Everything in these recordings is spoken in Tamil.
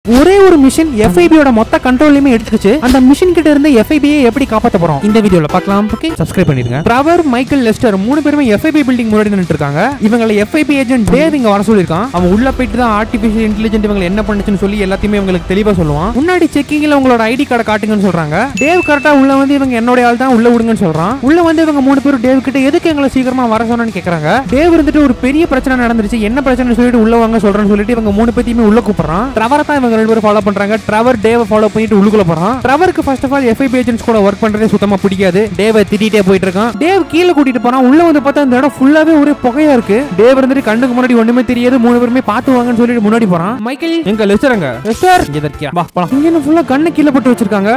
ஒரே ஒரு மிஷின் எஃப்ஐபியோட மொத்த கண்ட்ரோலையுமே எடுத்துக்கிச்சு அந்த மிஷின் கிட்ட இருந்து எஃப்ஐபியை எப்படி காப்பாத்த போறோம் இந்த வீடியோல பார்க்கலாம் ஓகே சப்ஸ்கிரைப் பண்ணிருங்க ட்ரவர் மைக்கேல் லெஸ்டர் மூணு பேருமே எஃப்ஐபி பில்டிங் முன்னாடி நின்னுட்டு இருக்காங்க இவங்களை எஃப்ஐபி ஏஜென்ட் டேவ் இங்க வர சொல்லிருக்கான் அவன் உள்ள போயிட்டு தான் ஆர்டிபிஷியல் இன்டெலிஜென்ட் இவங்க என்ன பண்ணுச்சுன்னு சொல்லி எல்லாத்தையுமே இவங்களுக்கு தெளிவா சொல்லுவான் முன்னாடி செக்கிங்ல உங்களோட ஐடி கார்டை காட்டுங்கன்னு சொல்றாங்க டேவ் கரெக்டா உள்ள வந்து இவங்க என்னோட ஆள் தான் உள்ள விடுங்கன்னு சொல்றான் உள்ள வந்து இவங்க மூணு பேரும் டேவ் கிட்ட எதுக்கு எங்களை சீக்கிரமா வர சொன்னு கேக்குறாங்க டேவ் இருந்துட்டு ஒரு பெரிய பிரச்சனை நடந்துருச்சு என்ன பிரச்சனை சொல்லிட்டு உள்ள வாங்க சொல்றேன்னு சொல்லிட்டு இவங்க மூணு பேத்தையுமே உள்ள கூப்பிடுறான் ட்ரவரை தான் இவங்க ரெண்டு பேரும் ஃபாலோ பண்றாங்க ட்ரவர் டேவ் ஃபாலோ பண்ணிட்டு உள்ளுக்குள்ள போறான் ட்ரவருக்கு first of all FIB agents கூட ஒர்க் பண்றதே சுத்தமா பிடிக்காது டேவை திட்டிட்டே போயிட்டு இருக்கான் டேவ் கீழே கூட்டிட்டு போறான் உள்ள வந்து பார்த்தா இந்த இடம் ஃபுல்லாவே ஒரே புகையா இருக்கு டேவ் இருந்துட்டு கண்ணுக்கு முன்னாடி ஒண்ணுமே தெரியாது மூணு பேருமே பார்த்து வாங்கன்னு சொல்லிட்டு முன்னாடி போறான் மைக்கேல் எங்க லெஸ்டருங்க லெஸ்டர் இங்க இருக்கியா வா போலாம் இங்க ஃபுல்லா கண்ணு கீழே போட்டு வச்சிருக்காங்க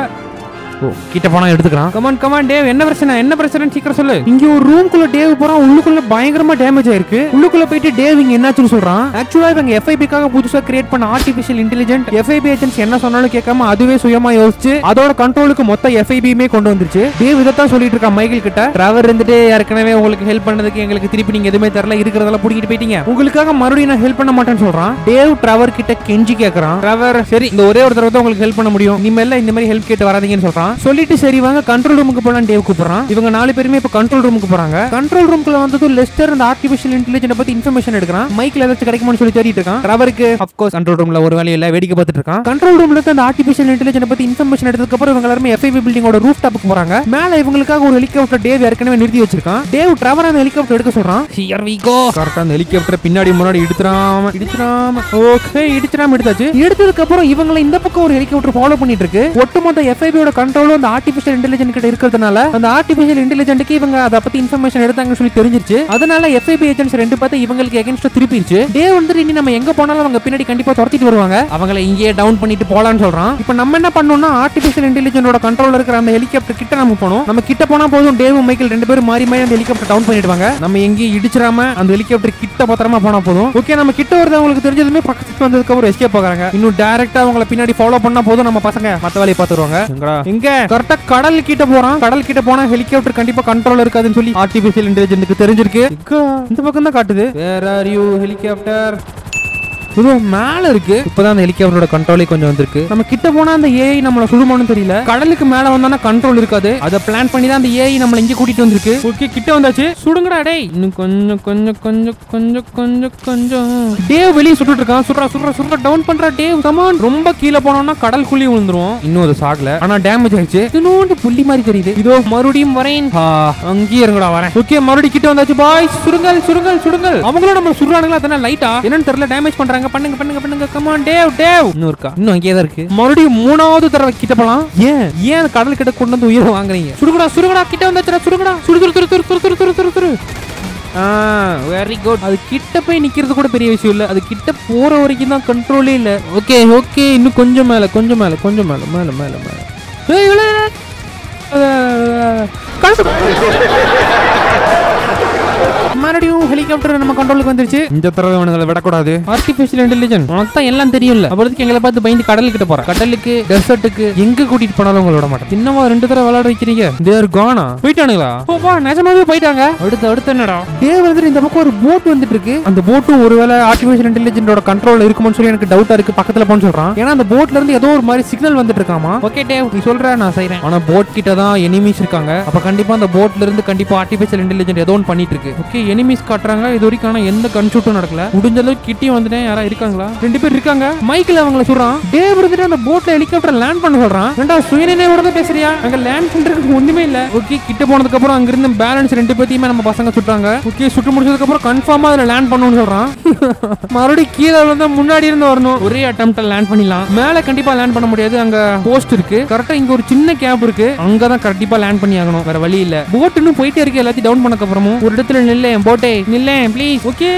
ஓ கிட்ட போனா எடுத்துக்கிறான் கமான் கமான் டேவ் என்ன பிரச்சனை என்ன பிரச்சனை சீக்கிரம் சொல்லு இங்க ஒரு ரூம்குள்ள டேவ் போறான் உள்ளுக்குள்ள பயங்கரமா டேமேஜ் ஆயிருக்கு உள்ளுக்குள்ள போயிட்டு டேவ் இங்க என்னாச்சுன்னு சொல்றான் ஆக்சுவலா இவங்க எஃப்ஐபிக்காக புதுசா கிரியேட் பண்ண ஆர்டிபிஷியல் இன்டெலிஜென்ட் எஃப்ஐபி ஏஜென்ட்ஸ் என்ன சொன்னாலும் கேட்காம அதுவே சுயமா யோசிச்சு அதோட கண்ட்ரோலுக்கு மொத்த எஃப்ஐபியுமே கொண்டு வந்துருச்சு டேவ் இதைத்தான் சொல்லிட்டு இருக்கான் மைக்கேல் கிட்ட டிராவர் இருந்துட்டு ஏற்கனவே உங்களுக்கு ஹெல்ப் பண்ணதுக்கு எங்களுக்கு திருப்பி நீங்க எதுவுமே தரல இருக்கிறதெல்லாம் புடிங்கிட்டு போயிட்டீங்க உங்களுக்காக மறுபடியும் நான் ஹெல்ப் பண்ண மாட்டேன்னு சொல்றான் டேவ் டிராவர் கிட்ட கெஞ்சி கேக்குறான் டிராவர் சரி இந்த ஒரே ஒரு தடவை தான் உங்களுக்கு ஹெல்ப் பண்ண முடியும் இனிமேல் இந்த மாதிரி ஹெல்ப் கேட்டு வராதீங்கன்னு சொல்றான் சொல்லிட்டு சரி வாங்க கண்ட்ரோல் ரூமுக்கு போலாம் டேவ் கூப்பிடுறான் இவங்க நாலு பேருமே இப்ப கண்ட்ரோல் ரூமுக்கு போறாங்க கண்ட்ரோல் ரூமுக்குள்ள வந்தது லெஸ்டர் அந்த ஆர்டிபிஷியல் இன்டெலிஜென்ட் பத்தி இன்ஃபர்மேஷன் எடுக்கிறான் மைக்ல ஏதாச்சும் கிடைக்குமான்னு சொல்லி தேடிட்டு இருக்கான் டிராவருக்கு அஃப்கோர்ஸ் கண்ட்ரோல் ரூம்ல ஒரு வேலையும் இல்ல வேடிக்கை பார்த்துட்டு இருக்கான் கண்ட்ரோல் ரூம்ல இருந்து அந்த ஆர்டிபிஷியல் இன்டெலிஜென்ட் பத்தி இன்ஃபர்மேஷன் எடுத்ததுக்கு அப்புறம் இவங்க எல்லாருமே எஃப்ஐபி பில்டிங்கோட ரூஃப் டாப்புக்கு போறாங்க மேல இவங்களுக்காக ஒரு ஹெலிகாப்டர் டேவ் ஏற்கனவே நிறுத்தி வச்சிருக்கான் டேவ் டிராவர் அந்த ஹெலிகாப்டர் எடுக்க சொல்றான் ஹியர் வி கோ கரெக்டா அந்த ஹெலிகாப்டர் பின்னாடி முன்னாடி இடிச்சிராம இடிச்சிராம ஓகே இடிச்சிராம எடுத்தாச்சு எடுத்ததுக்கு அப்புறம் இவங்களை இந்த பக்கம் ஒரு ஹெலிகாப்டர் ஃபாலோ பண்ணிட்டு இருக்கு ஒட்டுமொத்த எஃப்ஐபியோட கண்ட்ரோலும் அந்த ஆர்டிபிஷியல் இன்டெலிஜென்ட் கிட்ட இருக்கிறதுனால அந்த ஆர்டிபிஷியல் இன்டெலிஜென்ட்க்கு இவங்க அதை பத்தி இன்ஃபர்மேஷன் எடுத்தாங்கன்னு சொல்லி தெரிஞ்சிருச்சு அதனால எஃப்ஐபி ஏஜென்ட்ஸ் ரெண்டு பார்த்து இவங்களுக்கு எகென்ஸ்ட் திருப்பிடுச்சு டே வந்துட்டு இனி நம்ம எங்க போனாலும் அவங்க பின்னாடி கண்டிப்பா துரத்திட்டு வருவாங்க அவங்கள இங்கேயே டவுன் பண்ணிட்டு போலாம்னு சொல்றான் இப்போ நம்ம என்ன பண்ணணும்னா ஆர்டிபிஷியல் இன்டெலிஜென்டோட கண்ட்ரோல் இருக்கிற அந்த ஹெலிகாப்டர் கிட்ட நம்ம போனோம் நம்ம கிட்ட போனா போதும் டேவ் மைக்கேல் ரெண்டு பேரும் மாறி மாறி அந்த ஹெலிகாப்டர் டவுன் பண்ணிடுவாங்க நம்ம எங்கேயும் இடிச்சிராம அந்த ஹெலிகாப்டர் கிட்ட பத்திரமா போனா போதும் ஓகே நம்ம கிட்ட வருது அவங்களுக்கு தெரிஞ்சதுமே பக்கத்துக்கு வந்ததுக்கு அப்புறம் எஸ்கேப் ஆகுறாங்க இன்னும் டைரக்டா அவங்கள பின்னாடி ஃபாலோ பண்ணா போதும் நம்ம பசங்க மத்த வேலையை பார்த்துருவாங்க எங்கடா எங்க கரெக்டா கடல் கிட்ட போறான் கடல் கிட்ட போனா ஹெலிகாப்டர் கண்டிப்பா கண்ட்ரோல் இருக்காதுன்னு சொல்லி ஆர்டிபிஷியல் இன்டெலிஜென்ட்க்கு தெரிஞ்சிருக்கு இக்கா, இந்த பக்கம் தான் காட்டுது வேர் ஆர் யூ ஹெலிகாப்டர் இது மேல இருக்கு இப்பதான் அந்த ஹெலிகாப்டரோட கண்ட்ரோலே கொஞ்சம் வந்திருக்கு நம்ம கிட்ட போனா அந்த ஏஐ நம்மள சுடுமானு தெரியல கடலுக்கு மேல வந்தோம்னா கண்ட்ரோல் இருக்காது அதை பிளான் பண்ணி தான் அந்த ஏஐ நம்மள இங்க கூட்டிட்டு வந்திருக்கு ஓகே கிட்ட வந்தாச்சு சுடுங்கடா டேய் இன்னும் கொஞ்சம் கொஞ்சம் கொஞ்சம் கொஞ்சம் கொஞ்சம் கொஞ்சம் டேவ் வெளிய சுட்டுட்டு இருக்கான் சுடுறா சுடுறா சுடுறா டவுன் பண்றா டேவ் கமான் ரொம்ப கீழே போனோம்னா கடல் குழி விழுந்துரும் இன்னும் அது சாகல ஆனா டேமேஜ் ஆயிடுச்சு இன்னொன்று புள்ளி மாதிரி தெரியுது இதோ மறுபடியும் வரேன் ஆ, அங்கேயே இருங்கடா வரேன் ஓகே மறுபடியும் கிட்ட வந்தாச்சு பாய் சுடுங்கள் சுடுங்கள் சுடுங்கள் அவங்களும் நம்ம சுடுறானுங்களா தானே லைட்டா என்னன்னு தெரியல டேமேஜ் பண்றாங்க பண்ணுங்க பண்ணுங்க பண்ணுங்க கமான் டேவ் டேவ் இன்னும் இருக்கா இன்னும் அங்கேயே தான் இருக்கு மறுபடியும் மூணாவது தடவை கிட்ட போலாம் ஏன் ஏன் அந்த கடல் கிட்ட கொண்டு வந்து உயிரை வாங்குறீங்க சுடுங்கடா சுடுங்கடா கிட்ட வந்தாச்சுடா சுடுங்கடா சுடு துரு துரு துரு துரு துரு துரு துரு வெரி குட் அது கிட்ட போய் நிக்கிறது கூட பெரிய விஷயம் இல்ல அது கிட்ட போற வரைக்கும் தான் கண்ட்ரோலே இல்ல ஓகே ஓகே இன்னும் கொஞ்சம் மேல கொஞ்சம் மேல கொஞ்சம் மேல மேல மேல மேல ஏய், விழு, விழு. அஹ், கழுத்து. மறுபடியும் ஹெலிகாப்டர் நம்ம கண்ட்ரோலுக்கு வந்துருச்சு இந்த தடவை அவனுங்களை விடக்கூடாது ஆர்டிபிஷியல் இன்டெலிஜென்ஸ் உனக்கு தான் எல்லாம் தெரியும்ல அப்புறத்துக்கு எங்களை பார்த்து பயந்து கடலுக்கிட்ட போறேன் கடலுக்கு டெசர்ட்டுக்கு எங்க கூட்டிட்டு போனாலும் உங்களை விட மாட்டேன் இன்னமா ரெண்டு தடவை விளையாட வைக்கிறீங்க தேர் கானா போயிட்டானுங்களா போப்பா நிஜமாவே போயிட்டாங்க அடுத்து அடுத்து என்னடா டே வந்துட்டு இந்த பக்கம் ஒரு போட் வந்துட்டு இருக்கு அந்த போட்டும் ஒருவேளை ஆர்டிபிஷியல் இன்டெலிஜென்டோட கண்ட்ரோல் இருக்கும்னு சொல்லி எனக்கு டவுட்டா இருக்கு பக்கத்துல போன்னு சொல்றான் ஏன்னா அந்த போட்ல இருந்து ஏதோ ஒரு மாதிரி சிக்னல் வந்துட்டு இருக்காமா ஓகே டேவ் நீ சொல்ற நான் செய்றேன் ஆனா போட் கிட்ட தான் எனிமீஸ் இருக்காங்க அப்ப கண்டிப்பா அந்த போட்ல இருந்து கண்டிப்பா ஆர்டிபிஷியல் இன்டெலிஜென்ட் ஏதோ ஒன்று பண்ணிட்டு இருக்கு ஓகே எனிமீஸ் காட்டுறாங்க இது வரைக்கும் ஆனா எந்த கன்ஷூட்டும் நடக்கல முடிஞ்ச அளவுக்கு கிட்டியும் வந்துட்டேன் யாரா இருக்காங்களா ரெண்டு பேர் இருக்காங்க மைக்ல அவங்கள சொல்றான் டேவ் இருந்துட்டு அந்த போட்ல ஹெலிகாப்டர் லேண்ட் பண்ண சொல்றான் ரெண்டா சுயநினைவோட தான் பேசுறியா அங்க லேண்ட் பண்றதுக்கு ஒண்ணுமே இல்ல ஓகே கிட்ட போனதுக்கு அப்புறம் அங்க இருந்து பேலன்ஸ் ரெண்டு பேத்தையுமே நம்ம பசங்க சுட்டாங்க ஓகே சுட்டு முடிச்சதுக்கு அப்புறம் கன்ஃபார்மா அதுல லேண்ட் பண்ணணும்னு சொல்றான் மறுபடியும் கீழே விழுந்தா முன்னாடி இருந்து வரணும் ஒரே அட்டம்ப்ட்ல லேண்ட் பண்ணிடலாம் மேல கண்டிப்பா லேண்ட் பண்ண முடியாது அங்க போஸ்ட் இருக்கு கரெக்டா இங்க ஒரு சின்ன கேப் இருக்கு அங்க தான் கண்டிப்பா லேண்ட் பண்ணி ஆகணும் வேற வழி இல்ல போட் இன்னும் போயிட்டே இருக்கு எல்லாத்தையும் டவுன் பண்ணக்கு அப்புறமும் ஒரு இடத்துல நில்லேன் போட்டே நில்லேன் ப்ளீஸ் ஓகே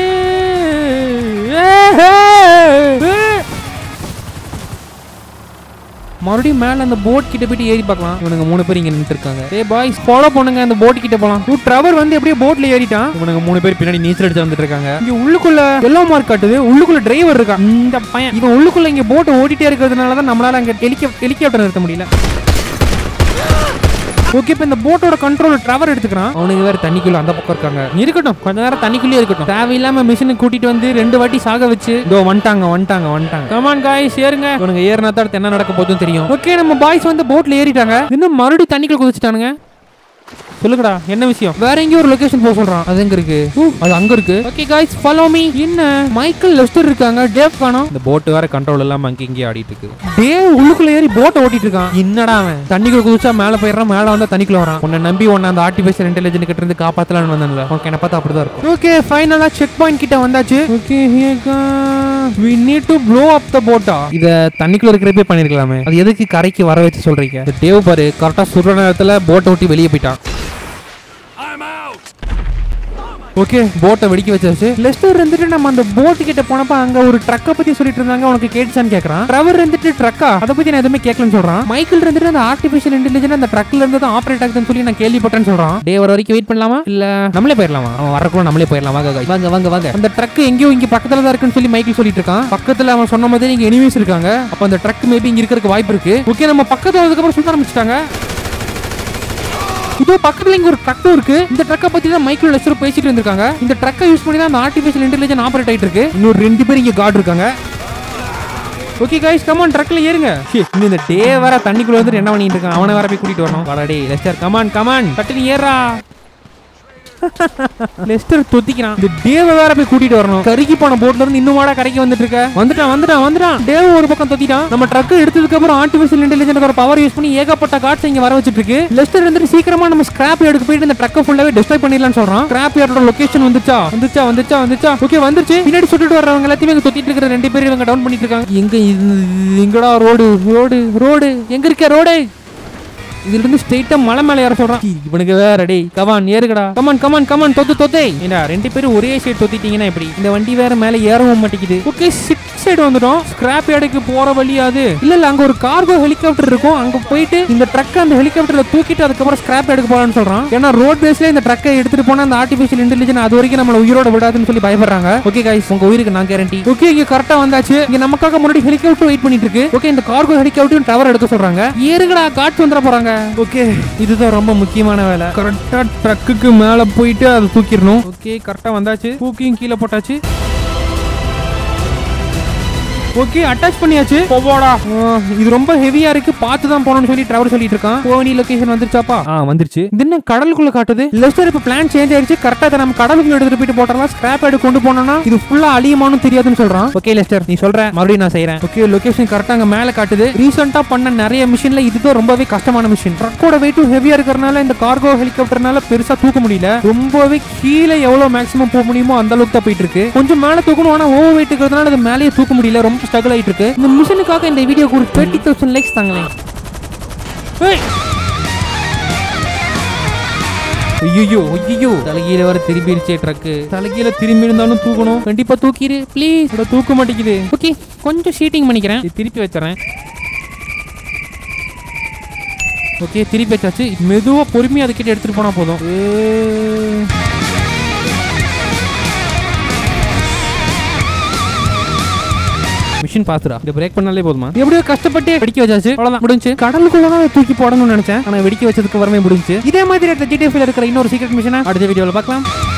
மறுபடியும் மேல அந்த போட் கிட்ட போயிட்டு ஏறி பார்க்கலாம் இவனுங்க மூணு பேர் இங்க நின்று இருக்காங்க ஏ பாய்ஸ் ஃபாலோ பண்ணுங்க அந்த போட் கிட்ட போலாம் டூ ட்ரவர் வந்து எப்படியே போட்ல ஏறிட்டான் இவனுங்க மூணு பேர் பின்னாடி நீச்சல் அடிச்சு வந்துட்டு இருக்காங்க இங்க உள்ளுக்குள்ள எல்லோ மார்க் காட்டுது உள்ளுக்குள்ள டிரைவர் இருக்கான் இந்த பையன் இவன் உள்ளுக்குள்ள இங்க போட் ஓடிட்டே இருக்கிறதுனால தான் நம்மளால அங்க ஹெலிகாப்டர் ஹெலிகாப்டர் நிறுத்த முடியல ஓகே இப்போ இந்த போட்டோட கண்ட்ரோல் ட்ரவர் எடுத்துக்கிறான் அவனுக்கு வேற தண்ணிக்குள்ள அந்த பக்கம் இருக்காங்க இருக்கட்டும் கொஞ்ச நேரம் தண்ணிக்குள்ளே இருக்கட்டும் தேவையில்லாம மிஷினை கூட்டிட்டு வந்து ரெண்டு வாட்டி சாக வச்சு இதோ வந்துட்டாங்க வந்துட்டாங்க வந்துட்டாங்க கமான் காய்ஸ் ஏறுங்க உனக்கு ஏறினா தான் அடுத்து என்ன நடக்க போதும் தெரியும் ஓகே நம்ம பாய்ஸ் வந்து போட்ல ஏறிட்டாங்க இன்னும் மறுபடியும் தண்ணிக்குள்ள குதிச்சிட்டானுங்க சொல்லுங்கடா என்ன விஷயம் வேற எங்கேயோ ஒரு லொகேஷன் போக சொல்றான் அது எங்க இருக்கு ஊ, அது அங்க இருக்கு ஓகே காய்ஸ் ஃபாலோ மீ என்ன மைக்கேல் லெஸ்டர் இருக்காங்க டேவ் காணோம் இந்த போட் வேற கண்ட்ரோல் இல்லாம அங்க இங்கே ஆடிட்டு இருக்கு டேவ் உள்ளுக்குள்ள ஏறி போட்டை ஓட்டிட்டு இருக்கான் என்னடா அவன் தண்ணிக்குள்ள குதிச்சா மேல போயிடுறான் மேல வந்தா தண்ணிக்குள்ள வரான் உன்னை நம்பி உன்னை அந்த ஆர்டிபிஷியல் இன்டெலிஜென்ட் கிட்ட இருந்து காப்பாத்தலாம்னு வந்தேன்ல ஓகே என்ன பார்த்தா அப்படிதான் இருக்கும் ஓகே ஃபைனலா செக் பாயிண்ட் கிட்ட வந்தாச்சு okay we need to blow up the போட்டா இத தண்ணிக்குள்ள இருக்கிறப்பே பண்ணிருக்கலாமே அது எதுக்கு கரைக்கு வர வச்சு சொல்றீங்க இந்த டேவ் பாரு கரெக்டா சுடுற நேரத்துல போட்டை ஓட்டி வெளியே போயிட்டான் ஓகே போட்டை வெடிக்க வச்சாச்சு லெஸ்டர் இருந்துட்டு நம்ம அந்த போட் கிட்ட போனப்ப அங்க ஒரு ட்ரக்கை பத்தி சொல்லிட்டு இருந்தாங்க உனக்கு கேட்டுச்சான்னு கேக்குறான் ட்ரவர் இருந்துட்டு ட்ரக்கா அதை பத்தி நான் எதுவுமே கேட்கலன்னு சொல்றான் மைக்கேல் இருந்துட்டு அந்த ஆர்டிபிஷியல் இன்டெலிஜென்ட் அந்த ட்ரக்ல இருந்து தான் ஆப்ரேட் ஆகுதுன்னு சொல்லி நான் கேள்விப்பட்டேன்னு சொல்றான் டே வர வரைக்கும் வெயிட் பண்ணலாமா இல்ல நம்மளே போயிடலாமா அவன் வரக்குள்ள நம்மளே போயிடலாம் வாங்க guys. வாங்க வாங்க வாங்க அந்த ட்ரக் எங்கேயோ இங்க பக்கத்துல தான் இருக்குன்னு சொல்லி மைக்கேல் சொல்லிட்டு இருக்கான் பக்கத்துல அவன் சொன்ன மாதிரி இங்க எனிமீஸ் இருக்காங்க அப்ப அந்த ட்ரக் மேபி இங்க இருக்கிறதுக்கு வாய்ப்பு இருக்கு ஓகே நம்ம பக்கத்துல வந்ததுக்கு அப்புறம் சுத்த ஆரம்பிச்சிட்டாங்க இதோ பக்கத்துல இங்க ஒரு ட்ரக் இருக்கு இந்த ட்ரக்கை பத்தி தான் மைக்ரோ லெஸ்டர் பேசிட்டு இருந்திருக்காங்க இந்த ட்ரக்கை யூஸ் பண்ணி தான் அந்த ஆர்டிஃபிஷியல் இன்டெலிஜென்ட் ஆபரேட் ஆயிட்டு இருக்கு இன்னொரு ரெண்டு பேர் இங்க கார்டு இருக்காங்க ஓகே கைஸ் கமான் ட்ரக்ல ஏறுங்க ச்சீ, இன்னும் இந்த டே வர தண்ணிக்குள்ள வந்து என்ன பண்ணிட்டு இருக்கான் அவனை வர போய் கூட்டிட்டு வரணும் வாடா டே லெஸ்டர் கமான் கமான் டட்டுன்னு ஏறா லெஸ்டர் தொத்திக்கிறான் இந்த டேவ வேற போய் கூட்டிட்டு வரணும் கருகி போன போட்ல இருந்து இன்னும் வாடா கரைக்கு வந்துட்டு இருக்க வந்துட்டான் வந்துட்டான் வந்துட்டான் டேவ் ஒரு பக்கம் தொத்திட்டான் நம்ம ட்ரக் எடுத்ததுக்கு அப்புறம் ஆர்டிபிஷியல் இன்டெலிஜென்ட் ஒரு பவர் யூஸ் பண்ணி ஏகப்பட்ட காட்ஸ் இங்க வர வச்சிட்டு இருக்கு லெஸ்டர் வந்துட்டு சீக்கிரமா நம்ம ஸ்கிராப் எடுக்க போயிட்டு இந்த ட்ரக்கை ஃபுல்லாவே டிஸ்ட்ராய் பண்ணிடலாம்னு சொல்றான் ஸ்கிராப் யார்டோட லொகேஷன் வந்துச்சா வந்துச்சா வந்துச்சா வந்துச்சா ஓகே வந்துருச்சு பின்னாடி சுட்டுட்டு வர்றவங்க எல்லாத்தையும் இங்க தொத்திட்டு இருக்கிற ரெண்டு பேரும் இவங்க டவுன் பண்ணிட்டு இருக்காங்க எங்க இது எங்கடா ரோடு ரோடு ரோடு எங்க இருக்க ரோடு இதுல இருந்து ஸ்ட்ரெயிட்டா மலை மேல ஏற சொல்றான் ஈ, இவனுக்கு வேற டேய் கமான் ஏறுகடா கமான் கமான் கமான் தொத்து தொத்தே ஏண்டா ரெண்டு பேரும் ஒரே சைடு தொத்திட்டீங்கன்னா எப்படி இந்த வண்டி வேற மேல ஏறவும் மாட்டேங்குது ஓகே சிட் சைடு வந்துட்டோம் ஸ்கிராப் யார்டுக்கு போற வழி அது இல்ல இல்ல அங்க ஒரு கார்கோ ஹெலிகாப்டர் இருக்கும் அங்க போயிட்டு இந்த ட்ரக் அந்த ஹெலிகாப்டர்ல தூக்கிட்டு அதுக்கப்புறம் ஸ்கிராப் யார்டுக்கு போலாம்னு சொல்றான் ஏன்னா ரோட் பேஸ்ல இந்த ட்ரக்கை எடுத்துட்டு போனா அந்த ஆர்டிபிஷியல் இன்டெலிஜென்ட் அது வரைக்கும் நம்மள உயிரோட விடாதுன்னு சொல்லி பயப்படுறாங்க ஓகே கைஸ் உங்க உயிருக்கு நான் கேரண்டி ஓகே இங்க கரெக்டா வந்தாச்சு இங்க நமக்காக முன்னாடி ஹெலிகாப்டர் வெயிட் பண்ணிட்டு இருக்கு ஓகே இந்த கார்கோ ஹெலிகாப்டர் டவர் எடுக்க சொல்றாங்க ஏறுங்கடா காட்ஸ் வந்துட போறாங்க ஓகே இதுதான் ரொம்ப முக்கியமான வேலை கரெக்டா ட்ரக்குக்கு மேல போயிட்டு அதை தூக்கிடணும் ஓகே கரெக்டா வந்தாச்சு தூக்கியும் கீழே போட்டாச்சு ஓகே அட்டாச் பண்ணியாச்சு போவோடா இது ரொம்ப ஹெவியா இருக்கு பார்த்து தான் போகணும்னு சொல்லி டிரைவர் சொல்லிட்டு இருக்கான் போவனி லொகேஷன் வந்துருச்சாப்பா ஆ வந்துருச்சு இது என்ன கடலுக்குள்ள காட்டுது லெஸ்டர் இப்ப பிளான் சேஞ்ச் ஆயிடுச்சு கரெக்டா அதை நம்ம கடலுக்குள்ள எடுத்துட்டு போயிட்டு போட்டலாம் ஸ்கிராப் எடுத்து கொண்டு போனோம்னா இது ஃபுல்லா அழியுமான்னு தெரியாதுன்னு சொல்றான் ஓகே லெஸ்டர் நீ சொல்ற மறுபடியும் நான் செய்றேன் ஓகே லொகேஷன் கரெக்டா அங்க மேல காட்டுது ரீசெண்டா பண்ண நிறைய மிஷின்ல இதுதான் ரொம்பவே கஷ்டமான மிஷின் ட்ரக்கோட வெயிட்டும் ஹெவியா இருக்கறனால இந்த கார்கோ ஹெலிகாப்டர்னால பெருசா தூக்க முடியல ரொம்பவே கீழே எவ்வளவு மேக்ஸிமம் போக முடியுமோ அந்த அளவுக்கு தான் போயிட்டு இருக்கு கொஞ்சம் மேல தூக்கணும் ஆனா ஓவர் வெயிட் இருக்கிறதுனால அது மேலேயே தூக்க முடியல ரொம்ப ஸ்ட்ரகிள் ஆயிட்டு இருக்கு இந்த மிஷினுக்காக இந்த வீடியோக்கு ஒரு தேர்ட்டி தௌசண்ட் லைக்ஸ் தாங்களேன் ஏய் ஐயோ ஐயோ தலைகீழ வர திரும்பிருச்சே ட்ரக்கு தலைகீழ திரும்பி இருந்தாலும் தூக்கணும் கண்டிப்பா தூக்கிடு ப்ளீஸ் தூக்க மாட்டேங்குது ஓகே கொஞ்சம் ஷீட்டிங் பண்ணிக்கிறேன் இது திருப்பி வச்சுறேன் ஓகே திருப்பி வச்சாச்சு மெதுவா பொறுமையா அதுக்கிட்ட எடுத்துட்டு போனா போதும் ஏ. மிஷின் பாத்துடா இதை பிரேக் பண்ணாலே போதுமா எப்படியோ கஷ்டப்பட்டு வெடிக்க வச்சாச்சு அவ்வளவுதான் முடிஞ்சு கடலுக்குள்ள தான் அதை தூக்கி போடணும்னு நினைச்சேன் ஆனா வெடிக்க வச்சதுக்கு வரமே முடிஞ்சு இதே மாதிரி ஜிடிஎஃப்ல இருக்கிற இன்னொரு சீக்ரெட் மிஷனை அடுத்த வீடியோல பார்க்கலாம்